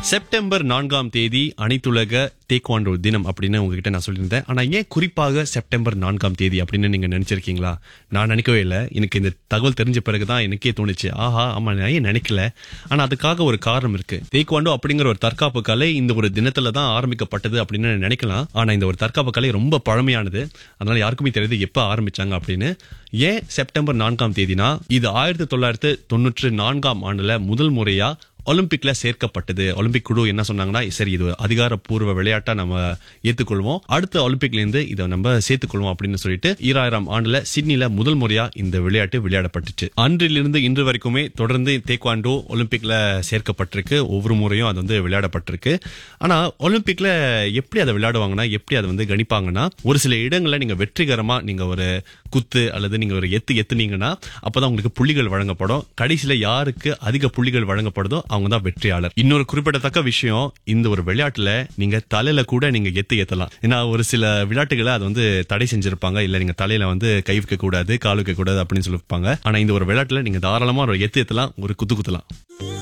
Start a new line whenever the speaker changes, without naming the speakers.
September நான்காம் தேதி அனைத்துலக தேக்வாண்டோ தினம் அப்படின்னு உங்ககிட்ட நான் சொல்லியிருந்தேன் ஆனா ஏன் குறிப்பாக செப்டம்பர் நான்காம் தேதி அப்படின்னு நீங்க நினைச்சிருக்கீங்களா நான் நினைக்கவே இல்லை எனக்கு இந்த தகவல் தெரிஞ்ச பிறகுதான் எனக்கே தோணுச்சு ஆஹா ஆமா நான் ஏன் நினைக்கல ஆனா அதுக்காக ஒரு காரணம் இருக்கு தேக்வாண்டோ அப்படிங்கிற ஒரு தற்காப்பு கலை இந்த ஒரு தினத்துல தான் ஆரம்பிக்கப்பட்டது அப்படின்னு நினைக்கலாம் ஆனா இந்த ஒரு தற்காப்பு கலை ரொம்ப பழமையானது அதனால யாருக்குமே தெரியுது எப்ப ஆரம்பிச்சாங்க அப்படின்னு ஏன் செப்டம்பர் நான்காம் தேதினா இது ஆயிரத்தி தொள்ளாயிரத்து தொண்ணூற்று நான்காம் ஆண்டுல முதல் முறையா ஒலிம்பிக்ல சேர்க்கப்பட்டது ஒலிம்பிக் குழு என்ன சொன்னாங்கன்னா சரி இது ஒரு அதிகாரப்பூர்வ விளையாட்டா நம்ம ஏத்துக்கொள்வோம் அடுத்த ஒலிம்பிக்ல இருந்து இதை நம்ம சேர்த்துக்கொள்வோம் அப்படின்னு சொல்லிட்டு ஈராயிரம் ஆண்டுல சிட்னில முதல் முறையா இந்த விளையாட்டு விளையாடப்பட்டுச்சு அன்றிலிருந்து இன்று வரைக்குமே தொடர்ந்து தேக்வாண்டோ ஒலிம்பிக்ல சேர்க்கப்பட்டிருக்கு ஒவ்வொரு முறையும் அது வந்து விளையாடப்பட்டிருக்கு ஆனா ஒலிம்பிக்ல எப்படி அதை விளையாடுவாங்கன்னா எப்படி அதை வந்து கணிப்பாங்கன்னா ஒரு சில இடங்கள்ல நீங்க வெற்றிகரமா நீங்க ஒரு குத்து அல்லது நீங்க ஒரு எத்து எத்துனீங்கன்னா அப்பதான் உங்களுக்கு புள்ளிகள் வழங்கப்படும் கடைசியில யாருக்கு அதிக புள்ளிகள் வழங்கப்படுதோ அவங்க தான் வெற்றியாளர் இன்னொரு குறிப்பிடத்தக்க விஷயம் இந்த ஒரு விளையாட்டுல நீங்க தலையில கூட நீங்க எத்து ஏத்தலாம் ஏன்னா ஒரு சில விளையாட்டுகளை அது வந்து தடை செஞ்சிருப்பாங்க இல்ல நீங்க தலையில வந்து கை வைக்க கூடாது கால் வைக்க கூடாது அப்படின்னு சொல்லிருப்பாங்க ஆனா இந்த ஒரு விளையாட்டுல நீங்க தாராளமா ஒரு எத்து ஏத்தலாம் ஒரு குத்து குத்தலாம்